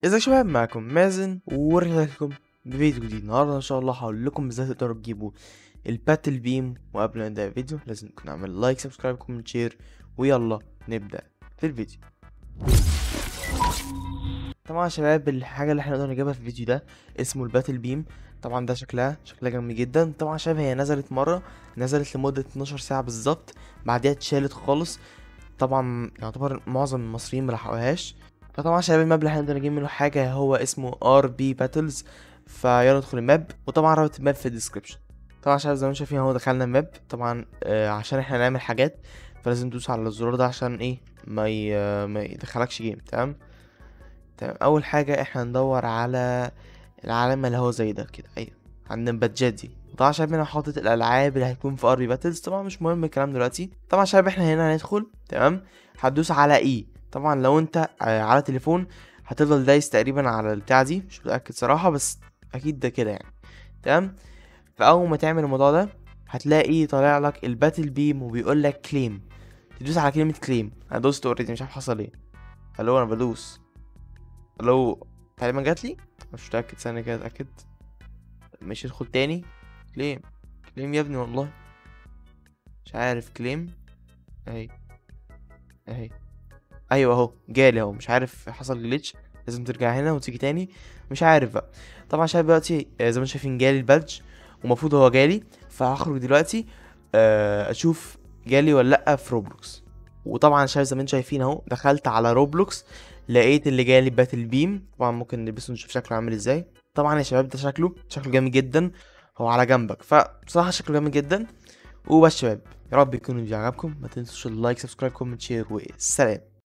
ازيك يا شباب معاكم مازن ورجعت لكم بفيديو جديد النهارده ان شاء الله هقول لكم ازاي تقدروا تجيبوا الباتل بيم وقبل ما نبدا الفيديو لازم تكون عامل لايك سبسكرايب كومنت شير ويلا نبدا في الفيديو طبعا يا شباب الحاجه اللي احنا نقدر نجيبها في الفيديو ده اسمه الباتل بيم طبعا ده شكلها شكلها جميل جدا طبعا يا شباب هي نزلت مره نزلت لمده 12 ساعه بالظبط بعدها اتشالت خالص طبعا يعتبر معظم المصريين ملحقوهاش فطبعا شباب الماب اللي هنقدر نجيب منه حاجة هو اسمه ار بي باتلز فيلا ندخل الماب وطبعا رابط الماب في الديسكربشن طبعا شباب زي ما انتم شايفين اهو دخلنا الماب طبعا آه عشان احنا نعمل حاجات فلازم تدوس على الزرار ده عشان ايه ما ي... ما يدخلكش جيم تمام تمام اول حاجة احنا ندور على العلامة اللي هو زي ده كده ايوه عندنا البادجات دي طبعا شباب هنا حاطط الالعاب اللي هتكون في ار بي باتلز طبعا مش مهم الكلام دلوقتي طبعا شباب احنا هنا هندخل تمام هتدوس على اي طبعا لو انت آه، على تليفون هتفضل دايس تقريبا على البتاع دي مش متأكد صراحة بس اكيد ده كده يعني تمام فاول ما تعمل الموضوع ده هتلاقي طالع لك الباتل بيم وبيقول لك كليم تدوس على كلمة كليم انا دوست اوريدي مش عارف حصل ايه الو انا بدوس الو تقريبا جات لي مش متأكد ثانية كده اتأكد مش ادخل تاني كليم كليم يا ابني والله مش عارف كليم اهي اهي ايوه اهو جالي اهو مش عارف حصل جليتش لازم ترجع هنا وتيجي تاني مش عارف بقى طبعا شايف دلوقتي آه، زي ما انتم شايفين جالي البادج ومفروض هو جالي فهخرج دلوقتي آه، اشوف جالي ولا لا في روبلوكس وطبعا شايف زي ما انتم شايفين اهو دخلت على روبلوكس لقيت اللي جالي باتل بيم طبعا ممكن نلبسه نشوف شكله عامل ازاي طبعا يا شباب ده شكله شكله جامد جدا هو على جنبك فبصراحه شكله جامد جدا وبس شباب يا رب يكون الفيديو عجبكم ما تنسوش اللايك سبسكرايب كومنت شير والسلام